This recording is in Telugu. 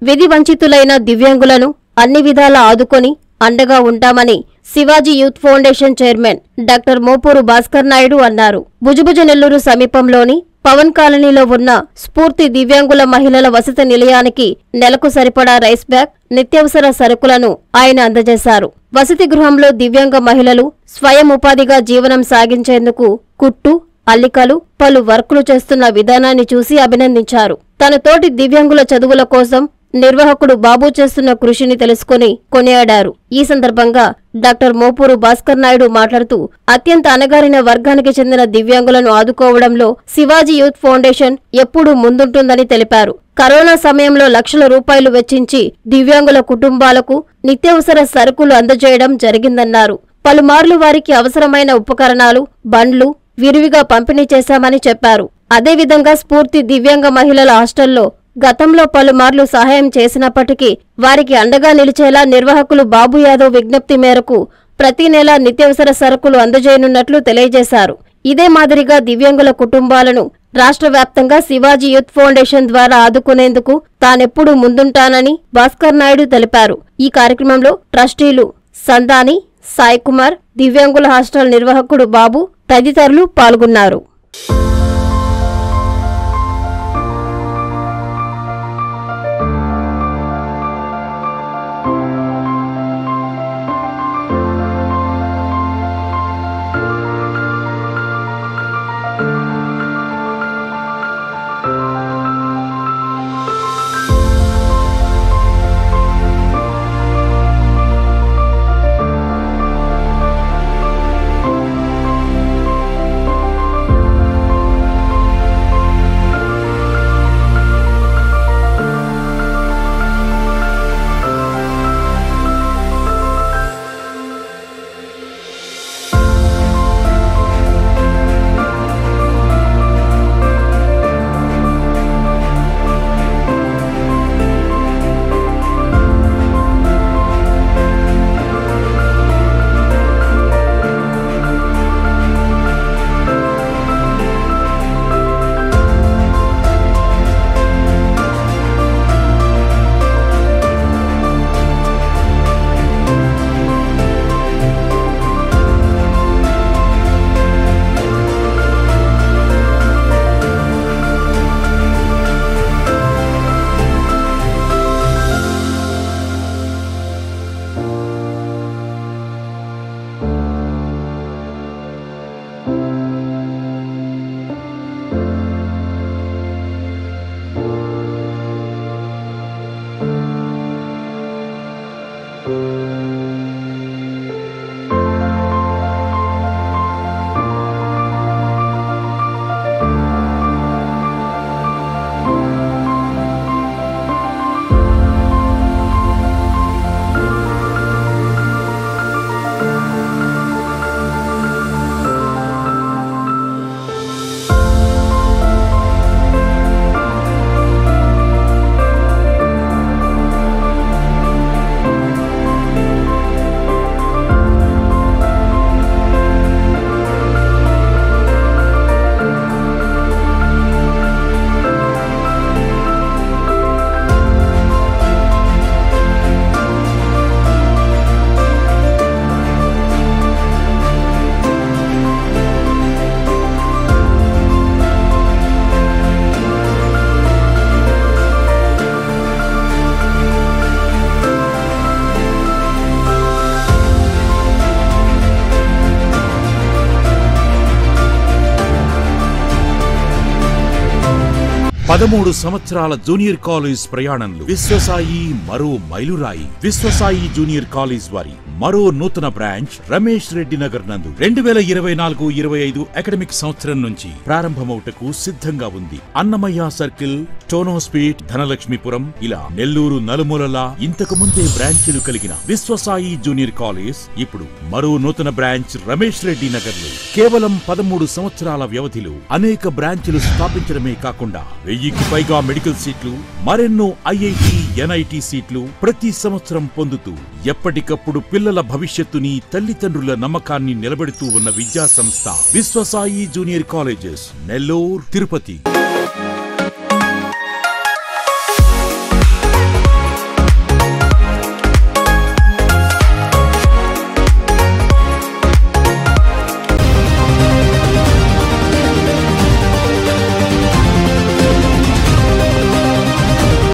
విధి వంచితులైన దివ్యాంగులను అన్ని విధాలా ఆదుకొని అండగా ఉంటామని Shivaji youth foundation chairman doctor Mopuru Bhaskar Naidu అన్నారు భుజభుజ నెల్లూరు సమీపంలోని పవన్ కాలనీలో ఉన్న స్ఫూర్తి దివ్యాంగుల మహిళల వసతి నిలయానికి నెలకు సరిపడా రైస్ బ్యాగ్ నిత్యావసర సరుకులను ఆయన అందజేశారు వసతి గృహంలో దివ్యాంగ మహిళలు స్వయం ఉపాధిగా జీవనం సాగించేందుకు కుట్టు అల్లికలు పలు వర్కులు చేస్తున్న విధానాన్ని చూసి అభినందించారు తన తోటి దివ్యాంగుల చదువుల కోసం నిర్వాహకుడు బాబు చేస్తున్న కృషిని తెలుసుకుని కొనియాడారు ఈ సందర్భంగా డాక్టర్ మోపూరు భాస్కర్ నాయుడు మాట్లాడుతూ అత్యంత అణగారిన వర్గానికి చెందిన దివ్యాంగులను ఆదుకోవడంలో శివాజీ యూత్ ఫౌండేషన్ ఎప్పుడూ ముందుంటుందని తెలిపారు కరోనా సమయంలో లక్షల రూపాయలు వెచ్చించి దివ్యాంగుల కుటుంబాలకు నిత్యావసర సరుకులు అందజేయడం జరిగిందన్నారు పలుమార్లు వారికి అవసరమైన ఉపకరణాలు బండ్లు విరివిగా పంపిణీ చేశామని చెప్పారు అదేవిధంగా స్ఫూర్తి దివ్యాంగ మహిళల హాస్టల్లో గతంలో పలుమార్లు సహాయం చేసినప్పటికీ వారికి అండగా నిలిచేలా నిర్వాహకులు బాబు యాదవ్ విజ్ఞప్తి మేరకు ప్రతి నెల నిత్యావసర సరుకులు అందజేయనున్నట్లు తెలియజేశారు ఇదే మాదిరిగా దివ్యాంగుల కుటుంబాలను రాష్ట్ర వ్యాప్తంగా శివాజీ యూత్ ఫౌండేషన్ ద్వారా ఆదుకునేందుకు తానెప్పుడూ ముందుంటానని భాస్కర్ నాయుడు తెలిపారు ఈ కార్యక్రమంలో ట్రస్టీలు సందాని సాయి కుమార్ దివ్యాంగుల హాస్టల్ నిర్వాహకుడు బాబు తదితరులు పాల్గొన్నారు పదమూడు సంవత్సరాల జూనియర్ కాలేజ్ ప్రయాణంలో విశ్వసాయి మరో మైలురాయి విశ్వసాయి జూనియర్ కాలేజ్ వారి మరో నూతన బ్రాంచ్ రమేష్ రెడ్డి నగర్ నందు రెండు వేల ఇరవై నాలుగు ఇరవై ఐదు అకాడమిక్ సంవత్సరం నుంచి ప్రారంభమవుటకు సిద్ధంగా ఉంది అన్నమయ్య సర్కిల్ టోనోస్పీట్ ధనలక్ష్మీపురం ఇలా నెల్లూరు నలుమూలలా ఇంతకు ముందే బ్రాంచీలు కలిగిన విశ్వసాయి జూనియర్ కాలేజ్ ఇప్పుడు మరో నూతన బ్రాంచ్ రమేష్ రెడ్డి నగర్ లో కేవలం పదమూడు సంవత్సరాల వ్యవధిలో అనేక బ్రాంచ్లు స్థాపించడమే కాకుండా వెయ్యికి పైగా మెడికల్ సీట్లు మరెన్నో ఐఐటి ఎన్ఐటి సీట్లు ప్రతి సంవత్సరం పొందుతూ ఎప్పటికప్పుడు పిల్లల భవిష్యత్తుని తల్లిదండ్రుల నమ్మకాన్ని నిలబెడుతూ ఉన్న విద్యా సంస్థ విశ్వసాయి జూనియర్ కాలేజెస్ నెల్లూరు తిరుపతి